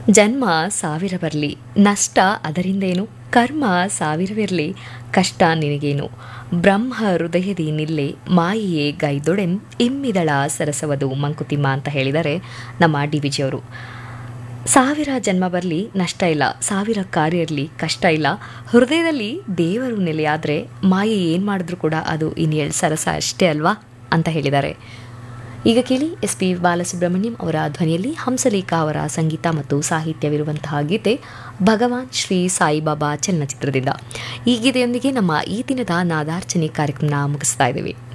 ಜನ್ಮ ಸಾವಿರ ಬರಲಿ ನಷ್ಟ ಅದರಿಂದೇನು ಕರ್ಮ ಸಾವಿರವಿರಲಿ ಕಷ್ಟ ನಿನಗೇನು ಬ್ರಹ್ಮ ಹೃದಯದಿ ನಿಲ್ಲೆ ಮಾಯೆಯೇ ಗೈದೊಡೆಂ ಇಮ್ಮಿದಳ ಸರಸವದು ಮಂಕುತಿಮ್ಮ ಅಂತ ಹೇಳಿದರೆ ನಮ್ಮ ಡಿ ವಿಜಿಯವರು ಸಾವಿರ ಜನ್ಮ ಬರಲಿ ನಷ್ಟ ಇಲ್ಲ ಸಾವಿರ ಕಾರ್ಯ ಇರಲಿ ಕಷ್ಟ ಇಲ್ಲ ಹೃದಯದಲ್ಲಿ ದೇವರು ನೆಲೆಯಾದರೆ ಮಾಯೆ ಏನು ಮಾಡಿದ್ರು ಕೂಡ ಅದು ಇನ್ನೇಳು ಸರಸ ಅಷ್ಟೇ ಅಲ್ವಾ ಅಂತ ಹೇಳಿದ್ದಾರೆ ಈಗ ಕೇಳಿ ಎಸ್ ಪಿ ಬಾಲಸುಬ್ರಹ್ಮಣ್ಯಂ ಅವರ ಧ್ವನಿಯಲ್ಲಿ ಹಂಸಲೇಖ ಅವರ ಸಂಗೀತ ಮತ್ತು ಸಾಹಿತ್ಯವಿರುವಂತಹ ಗೀತೆ ಭಗವಾನ್ ಶ್ರೀ ಸಾಯಿಬಾಬಾ ಚಲನಚಿತ್ರದಿಂದ ಈ ಗೀತೆಯೊಂದಿಗೆ ನಮ್ಮ ಈ ದಿನದ ನಾದಾರ್ಚನೆ ಕಾರ್ಯಕ್ರಮ ಮುಗಿಸ್ತಾ ಇದ್ದೀವಿ